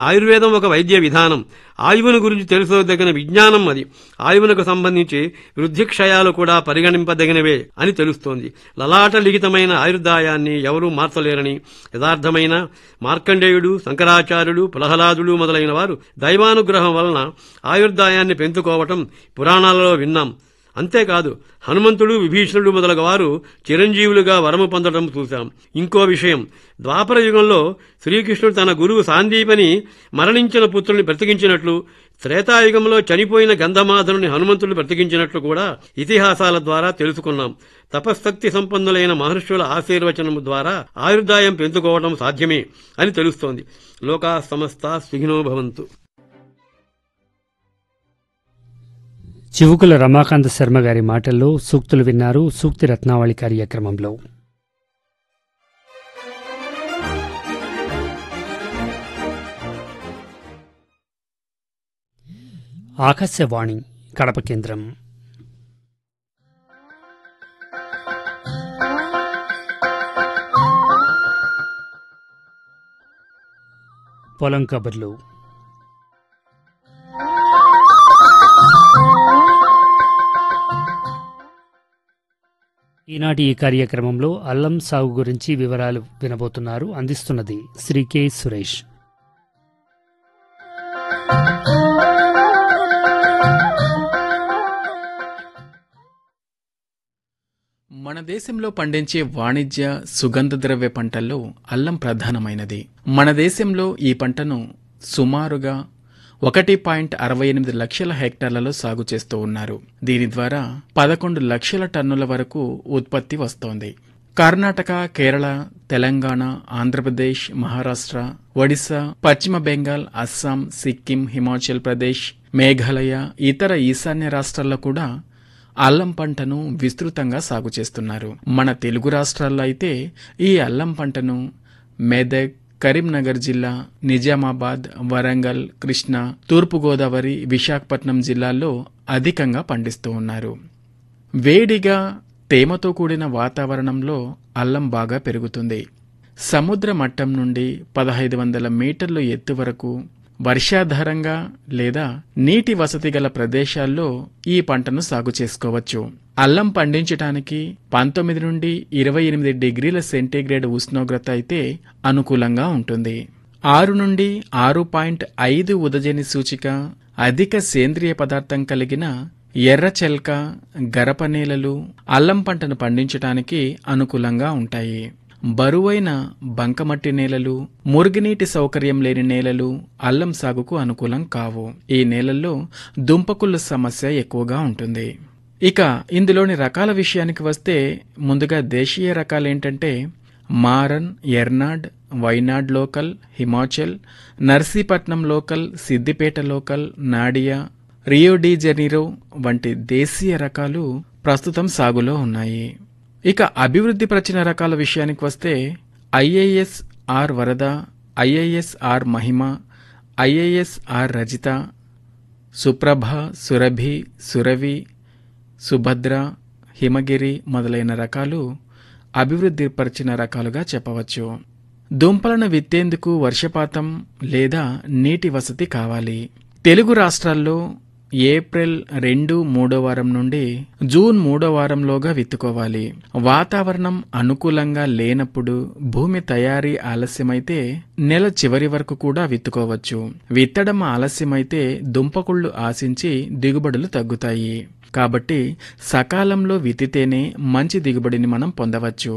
ఆయుర్వేదం ఒక వైద్య విధానం ఆయువును గురించి తెలుసుకోదగిన విజ్ఞానం అది ఆయువునకు సంబంధించి వృద్ధి క్షయాలు కూడా పరిగణింపదగినవే అని తెలుస్తోంది లలాట లిఖితమైన ఆయుర్దాయాన్ని ఎవరూ మార్చలేరని యథార్థమైన మార్కండేయుడు శంకరాచార్యుడు ప్రహ్లాదుడు మొదలైన వారు దైవానుగ్రహం వలన ఆయుర్దాయాన్ని పెంచుకోవటం పురాణాలలో విన్నాం అంతేకాదు హనుమంతుడు విభీషణుడు మొదలగు వారు చిరంజీవులుగా వరము పొందడం చూశాం ఇంకో విషయం ద్వాపర యుగంలో శ్రీకృష్ణుడు తన గురువు సాందీపని మరణించిన పుత్రుని బ్రతికించినట్లు త్రేతాయుగంలో చనిపోయిన గంధమాధుని హనుమంతుడు బ్రతికించినట్లు కూడా ఇతిహాసాల ద్వారా తెలుసుకున్నాం తపశక్తి సంపన్నులైన మహర్షుల ఆశీర్వచనము ద్వారా ఆయుర్దాయం పెంచుకోవడం సాధ్యమే అని తెలుస్తోంది లోకా సమస్త సుఖినో భవంతు చివుకుల రమాకాంత శర్మ గారి మాటల్లో సూక్తులు విన్నారు సూక్తి రత్నావళి కార్యక్రమంలో ఆకాశవాణి కడప కేంద్రం పొలం కబుర్లు ఈనాటి ఈ కార్యక్రమంలో అల్లం సాగు గురించి వివరాలు వినబోతున్నారు అందిస్తున్నది శ్రీ కె సురేష్ మన దేశంలో పండించే వాణిజ్య సుగంధ ద్రవ్య పంటల్లో అల్లం ప్రధానమైనది మన దేశంలో ఈ పంటను సుమారుగా ఒకటి పాయింట్ అరవై ఎనిమిది లక్షల హెక్టార్లలో సాగు చేస్తూ ఉన్నారు దీని ద్వారా పదకొండు లక్షల టన్నుల వరకు ఉత్పత్తి వస్తోంది కర్ణాటక కేరళ తెలంగాణ ఆంధ్రప్రదేశ్ మహారాష్ట్ర ఒడిశా పశ్చిమ బెంగాల్ అస్సాం సిక్కిం హిమాచల్ ప్రదేశ్ మేఘాలయ ఇతర ఈశాన్య రాష్ట్రాల్లో కూడా అల్లం పంటను విస్తృతంగా సాగు చేస్తున్నారు మన తెలుగు రాష్ట్రాల్లో అయితే ఈ అల్లం పంటను మెదక్ కరీంనగర్ జిల్లా నిజామాబాద్ వరంగల్ కృష్ణా తూర్పుగోదావరి విశాఖపట్నం జిల్లాల్లో అధికంగా పండిస్తూ ఉన్నారు వేడిగా తేమతో కూడిన వాతావరణంలో అల్లం బాగా పెరుగుతుంది సముద్ర మట్టం నుండి పదహైదు వందల మీటర్లు ఎత్తు వరకు వర్షాధారంగా లేదా నీటి వసతి గల ప్రదేశాల్లో ఈ పంటను సాగు చేసుకోవచ్చు అల్లం పండించటానికి పంతొమ్మిది నుండి ఇరవై ఎనిమిది డిగ్రీల సెంటీగ్రేడ్ ఉష్ణోగ్రత అయితే అనుకూలంగా ఉంటుంది ఆరు నుండి ఆరు పాయింట్ ఐదు ఉదజని సూచిక అధిక సేంద్రియ పదార్థం కలిగిన ఎర్ర చెల్క గరపనేలలు అల్లం పంటను పండించటానికి అనుకూలంగా ఉంటాయి బరువైన బంకమట్టి నేలలు మురుగునీటి సౌకర్యం లేని నేలలు అల్లం సాగుకు అనుకూలం కావు ఈ నేలల్లో దుంపకుళ్ళ సమస్య ఎక్కువగా ఉంటుంది ఇక ఇందులోని రకాల విషయానికి వస్తే ముందుగా దేశీయ రకాలేంటంటే Maran Ernad Wayanad local Himachal Narsipatnam local Siddipet local Nadia Rio de Janeiro వంటి దేశీయ రకాలు ప్రస్తుతం సాగులో ఉన్నాయి ఇక అభివృద్ధి పరిచిన రకాల విషయానికి వస్తే IISR Varada IISR Mahima IISR Rajitha Suprabha Surabhi Suravi Subhadra Himagiri మొదలైన రకాలు అభివృద్ధి పరిచిన రకాలుగా చెప్పవచ్చు దుంపలను విత్తేందుకు వర్షపాతం లేదా నీటి వసతి కావాలి తెలుగు రాష్ట్రాల్లో ఏప్రిల్ రెండు మూడో వారం నుండి జూన్ మూడో వారంలోగా విత్తుకోవాలి వాతావరణం అనుకూలంగా లేనప్పుడు భూమి తయారీ ఆలస్యమైతే నెల చివరి వరకు కూడా విత్తుకోవచ్చు విత్తడం ఆలస్యమైతే దుంపకుళ్ళు ఆశించి దిగుబడులు తగ్గుతాయి కాబట్టి సకాలంలో విత్తితేనే మంచి దిగుబడిని మనం పొందవచ్చు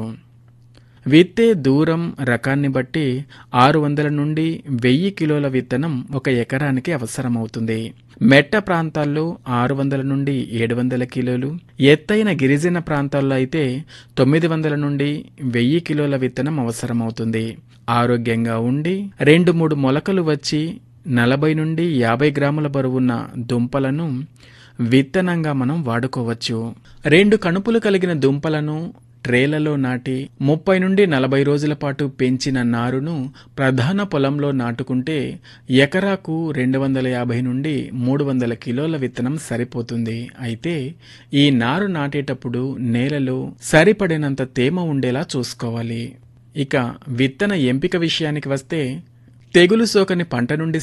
విత్తే దూరం రకాన్ని బట్టి ఆరు వందల నుండి వెయ్యి కిలోల విత్తనం ఒక ఎకరానికి అవసరమవుతుంది మెట్ట ప్రాంతాల్లో ఆరు వందల నుండి ఏడు వందల కిలోలు ఎత్తైన గిరిజన ప్రాంతాల్లో అయితే తొమ్మిది వందల నుండి వెయ్యి కిలోల విత్తనం అవసరమవుతుంది ఆరోగ్యంగా ఉండి రెండు మూడు మొలకలు వచ్చి నలభై నుండి యాభై గ్రాముల బరువున్న దుంపలను విత్తనంగా మనం వాడుకోవచ్చు రెండు కణుపులు కలిగిన దుంపలను ట్రేలలో నాటి ముప్పై నుండి నలభై రోజుల పాటు పెంచిన నారును ప్రధాన పొలంలో నాటుకుంటే ఎకరాకు రెండు వందల యాభై నుండి మూడు వందల కిలోల విత్తనం సరిపోతుంది అయితే ఈ నారు నాటేటప్పుడు నేలలో సరిపడినంత తేమ ఉండేలా చూసుకోవాలి ఇక విత్తన ఎంపిక విషయానికి వస్తే తెగులు సోకని పంట నుండి